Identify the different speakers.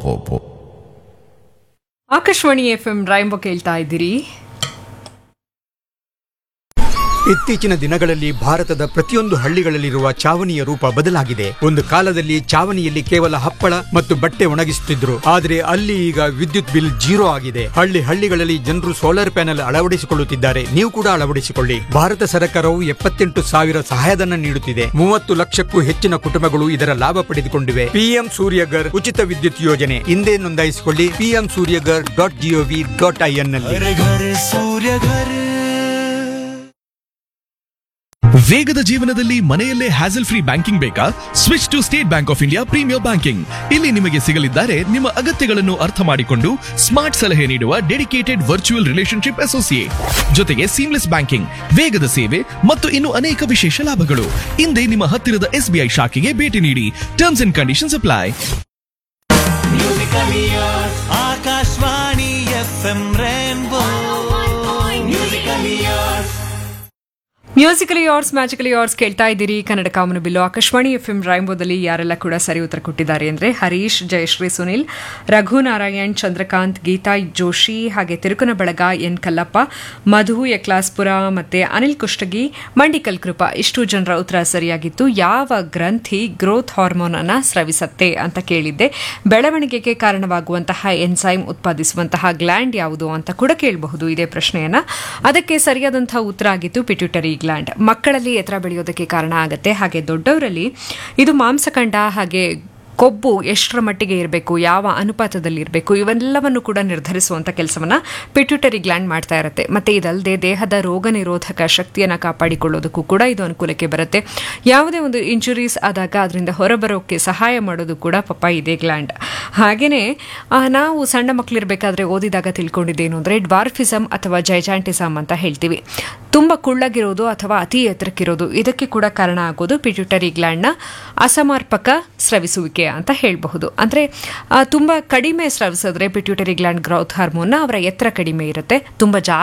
Speaker 1: Hopo.
Speaker 2: Akashvani F M Rainbow ಕೇಳ್ತಾ ಇದ್ದೀರಿ
Speaker 3: ಇತ್ತೀಚಿನ ದಿನಗಳಲ್ಲಿ ಭಾರತದ ಪ್ರತಿಯೊಂದು ಹಳ್ಳಿಗಳಲ್ಲಿರುವ ಚಾವಣಿಯ ರೂಪ ಬದಲಾಗಿದೆ ಒಂದು ಕಾಲದಲ್ಲಿ ಚಾವಣಿಯಲ್ಲಿ ಕೇವಲ ಹಪ್ಪಳ ಮತ್ತು ಬಟ್ಟೆ ಒಣಗಿಸುತ್ತಿದ್ರು ಆದರೆ ಅಲ್ಲಿ ಈಗ ವಿದ್ಯುತ್ ಬಿಲ್ ಜೀರೋ ಆಗಿದೆ ಹಳ್ಳಿ ಹಳ್ಳಿಗಳಲ್ಲಿ ಜನರು ಸೋಲಾರ್ ಪ್ಯಾನೆಲ್ ಅಳವಡಿಸಿಕೊಳ್ಳುತ್ತಿದ್ದಾರೆ ನೀವು ಕೂಡ ಅಳವಡಿಸಿಕೊಳ್ಳಿ ಭಾರತ ಸರ್ಕಾರವು ಎಪ್ಪತ್ತೆಂಟು ಸಾವಿರ ಸಹಾಯಧನ ನೀಡುತ್ತಿದೆ ಮೂವತ್ತು ಲಕ್ಷಕ್ಕೂ ಹೆಚ್ಚಿನ ಕುಟುಂಬಗಳು ಇದರ ಲಾಭ ಪಡೆದುಕೊಂಡಿವೆ ಪಿಎಂ ಸೂರ್ಯಗರ್ ಉಚಿತ ವಿದ್ಯುತ್ ಯೋಜನೆ ಹಿಂದೆ ನೋಂದಾಯಿಸಿಕೊಳ್ಳಿ PM Suryaghar dot GOV dot IN ನಲ್ಲಿ
Speaker 4: घर घर सूर्य घर
Speaker 5: ವೇಗದ ಜೀವನದಲ್ಲಿ ಮನೆಯಲ್ಲೇ ಹ್ಯಾಸಲ್ ಫ್ರೀ ಬ್ಯಾಂಕಿಂಗ್ ಬೇಕಾ switch to State Bank of India premier banking ಇಲ್ಲಿ ನಿಮಗೆ ಸಿಗಲಿದ್ದಾರೆ ನಿಮ್ಮ ಅಗತ್ಯಗಳನ್ನು ಅರ್ಥ ಮಾಡಿಕೊಂಡು ಸ್ಮಾರ್ಟ್ ಸಲಹೆ ನೀಡುವ ಡೆಡಿಕೇಟೆಡ್ ವರ್ಚುವಲ್ ರಿಲೇಶನ್ಶಿಪ್ ಅಸೋಸಿಯೇಟ್ ಜೊತೆಗೆ ಸೀಮ್ಲೆಸ್ ಬ್ಯಾಂಕಿಂಗ್ ವೇಗದ ಸೇವೆ ಮತ್ತು ಇನ್ನು ಅನೇಕ ವಿಶೇಷ ಲಾಭಗಳು ಹಿಂದೆ ನಿಮ್ಮ ಹತ್ತಿರದ ಎಸ್ಬಿಐ ಶಾಖೆಗೆ ಭೇಟಿ ನೀಡಿ terms and conditions apply
Speaker 4: Akashvani F M Rainbow musical years
Speaker 2: musically yours magically yours ಕೇಳ್ತಾ ಇದ್ದೀರಿ ಕನ್ನಡ ಕಾಮನು ಬಿಲ್ಲು ಆಕಾಶವಾಣಿ ಎಫ್ ಎಂ ರಾಯಂಬೋದಲ್ಲಿ ಯಾರೆಲ್ಲ ಕೂಡ ಸರಿ ಉತ್ತರ ಕೊಟ್ಟಿದ್ದಾರೆ ಅಂದರೆ ಹರೀಶ್ ಜಯಶ್ರೀ ಸುನಿಲ್ ರಘುನಾರಾಯಣ್ ಚಂದ್ರಕಾಂತ್ ಗೀತಾ ಜೋಶಿ ಹಾಗೆ ತಿರುಕನ ಬಳಗ ಎನ್ ಕಲ್ಲಪ್ಪ ಮಧು ಯಕ್ಲಾಸ್ಪುರ ಮತ್ತೆ ಅನಿಲ್ ಕುಷ್ಟಗಿ ಮಂಡಿಕಲ್ ಕೃಪಾ ಇಷ್ಟು ಜನರ ಉತ್ತರ ಸರಿಯಾಗಿತ್ತು ಯಾವ ಗ್ರಂಥಿ ಗ್ರೋತ್ ಹಾರ್ಮೋನ್ ಅನ್ನ ಸ್ರವಿಸತ್ತೆ ಅಂತ ಕೇಳಿದ್ದೆ ಬೆಳವಣಿಗೆಗೆ ಕಾರಣವಾಗುವಂತಹ ಎನ್ಸೈಮ್ ಉತ್ಪಾದಿಸುವಂತಹ ಗ್ಲ್ಯಾಂಡ್ ಯಾವುದು ಅಂತ ಕೂಡ ಕೇಳಬಹುದು ಇದೇ ಪ್ರಶ್ನೆಯನ್ನ ಅದಕ್ಕೆ ಸರಿಯಾದಂತಹ ಉತ್ತರ ಆಗಿತ್ತು ಪಿಟ್ಯೂಟರಿ ಗ್ಲ್ಯಾಂಡ್ ಮಕ್ಕಳಲ್ಲಿ ಎತ್ತರ ಬೆಳೆಯೋದಕ್ಕೆ ಕಾರಣ ಆಗುತ್ತೆ ಹಾಗೆ ದೊಡ್ಡವರಲ್ಲಿ ಇದು ಮಾಂಸಖಂಡ ಹಾಗೆ ಕೊಬ್ಬು ಎಷ್ಟರ ಮಟ್ಟಿಗೆ ಇರಬೇಕು ಯಾವ ಅನುಪಾತದಲ್ಲಿ ಇರಬೇಕು ಇವೆಲ್ಲವನ್ನು ಕೂಡ ನಿರ್ಧರಿಸುವಂಥ ಕೆಲಸವನ್ನ ಪಿಟ್ಯೂಟರಿ ಗ್ಲ್ಯಾಂಡ್ ಮಾಡ್ತಾ ಇರುತ್ತೆ ಮತ್ತೆ ಇದಲ್ಲದೆ ದೇಹದ ರೋಗ ನಿರೋಧಕ ಶಕ್ತಿಯನ್ನು ಕಾಪಾಡಿಕೊಳ್ಳೋದಕ್ಕೂ ಕೂಡ ಇದು ಅನುಕೂಲಕ್ಕೆ ಬರುತ್ತೆ ಯಾವುದೇ ಒಂದು ಇಂಜುರೀಸ್ ಆದಾಗ ಅದರಿಂದ ಹೊರಬರೋಕ್ಕೆ ಸಹಾಯ ಮಾಡೋದು ಕೂಡ ಪಾಪ ಇದೇ ಗ್ಲ್ಯಾಂಡ್ ಹಾಗೆಯೇ ನಾವು ಸಣ್ಣ ಮಕ್ಕಳಿರಬೇಕಾದ್ರೆ ಓದಿದಾಗ ತಿಳ್ಕೊಂಡಿದ್ದೇನು ಅಂದರೆ ಡ್ವಾರ್ಫಿಸಮ್ ಅಥವಾ ಜೈಜಾಂಟಿಸಮ್ ಅಂತ ಹೇಳ್ತೀವಿ ತುಂಬ ಕುಳ್ಳಗಿರೋದು ಅಥವಾ ಅತಿ ಎತ್ತರಕ್ಕಿರೋದು ಇದಕ್ಕೆ ಕೂಡ ಕಾರಣ ಆಗೋದು ಪಿಟ್ಯೂಟರಿ ಗ್ಲ್ಯಾಂಡ್ನ ಅಸಮರ್ಪಕ ಸ್ರವಿಸುವಿಕೆ ಅಂತ ಹೇಳಬಹುದು ಅಂದರೆ ತುಂಬ ಕಡಿಮೆ ಸ್ರವಿಸಿದ್ರೆ ಪಿಟ್ಯೂಟರಿ ಗ್ಲ್ಯಾಂಡ್ ಗ್ರೌತ್ ಹಾರ್ಮೋನ್ನ ಅವರ ಎತ್ತರ ಕಡಿಮೆ ಇರುತ್ತೆ ತುಂಬ ಜಾ